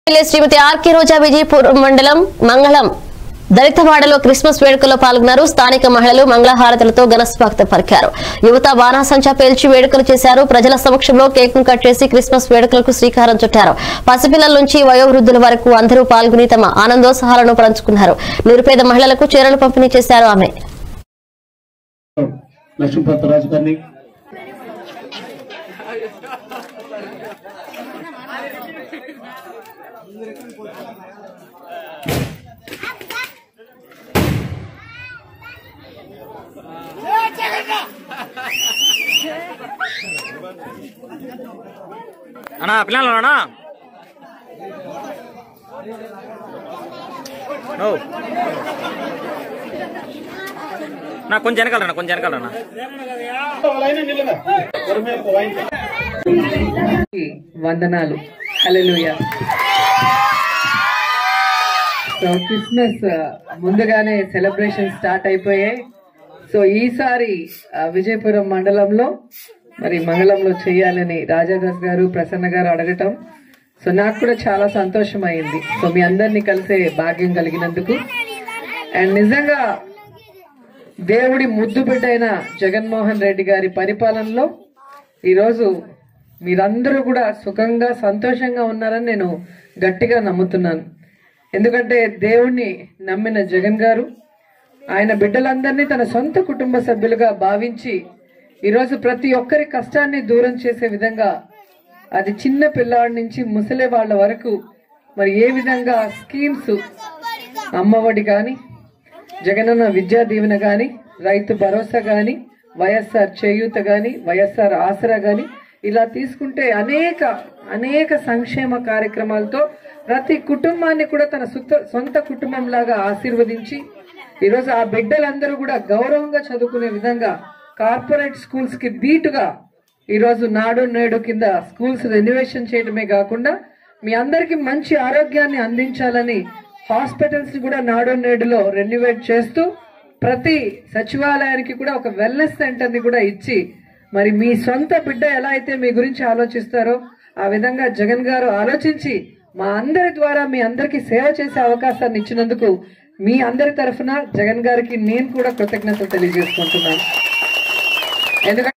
MLA Srimati RK Roja Vijayapur మండలం Mangalam దళితవాడలో Christmas వేడుకల్లో పాల్గొన్నారు స్థానిక మహిళలు మంగళహారతులతో ఘన స్వాగతం పలికారు యువత బాణాసంచా పేల్చి వేడుకలు చేశారు ప్రజల సమక్షంలో కేక్ ను కట్ చేసి క్రిస్మస్ వేడుకలకు శ్రీకారం చుట్టారు పసిపిల్లల నుంచి వయోవృద్ధుల వరకు అందరూ పాల్గొని తమ ఆనందోత్సాహాలను పంచుకున్నారు నిరుపేద మహిళలకు చీరలు పంపిణీ చేశారు ఆమె లక్ష్మీపతిరాజు గారిని అన్నా పిల్లలు అన్నా ఓ నా కొంచెం వెనకాలన్నా కొంచెం వెనకాలన్నా వందనాలు హల్లెలూయా సో క్రిస్మస్ ఆ, ముందుగానే సెలబ్రేషన్ స్టార్ట్ అయిపోయాయి సో ఈసారి ఆ, విజయపురం మండలంలో మరి మంగళంలో చేయాలని రాజాదాస్ గారు ప్రసన్న గారు అడగటం సో నాకు కూడా చాలా సంతోషం అయింది సో మీ అందరినీ కలిసే భాగ్యం కలిగినందుకు అండ్ నిజంగా దేవుడి ముద్దు బిడ్డైన జగన్మోహన్ రెడ్డి గారి పరిపాలనలో ఈరోజు మీరందరూ కూడా సుఖంగా సంతోషంగా ఉన్నారని నేను గట్టిగా నమ్ముతున్నాను ఎందుకంటే దేవుణ్ణి నమ్మిన జగన్ గారు ఆయన బిడ్డలందరినీ తన సొంత కుటుంబ సభ్యులుగా భావించి ఈరోజు ప్రతి ఒక్కరి కష్టాన్ని దూరం చేసే విధంగా అది చిన్న పిల్లాడి నుంచి ముసలి వాళ్ళ వరకు మరి ఏ విధంగా స్కీమ్స్ అమ్మఒడి కానీ జగనన్న విద్యా దీవెన గాని రైతు భరోసా గాని వైఎస్ఆర్ చేయూత గాని వైఎస్ఆర్ ఆసరా గాని ఇలా తీసుకుంటే అనేక అనేక సంక్షేమ కార్యక్రమాలతో ప్రతి కుటుంబాన్ని కూడా తన సొంత సొంత కుటుంబం లాగా ఆశీర్వదించి ఈరోజు ఆ బిడ్డలందరూ కూడా గౌరవంగా చదువుకునే విధంగా కార్పొరేట్ స్కూల్స్ కి ధీటుగా ఈరోజు నాడు నేడు కింద స్కూల్స్ రెన్యువేషన్ చేయడమే కాకుండా మీ అందరికి మంచి ఆరోగ్యాన్ని అందించాలని హాస్పిటల్స్ ని కూడా నాడు నేడులో రెన్యువేట్ చేస్తూ ప్రతి సచివాలయానికి కూడా ఒక వెల్నెస్ సెంటర్ ని కూడా ఇచ్చి మరి మీ సొంత బిడ్డ ఎలా అయితే మీ గురించి ఆలోచిస్తారో ఆ విధంగా జగన్ గారు ఆలోచించి మా అందరి ద్వారా మీ అందరికి సేవ చేసే అవకాశాన్ని ఇచ్చినందుకు మీ అందరి తరఫున జగన్ గారికి నేను కూడా కృతజ్ఞతలు తెలియజేసుకుంటున్నాను ఎందుకంటే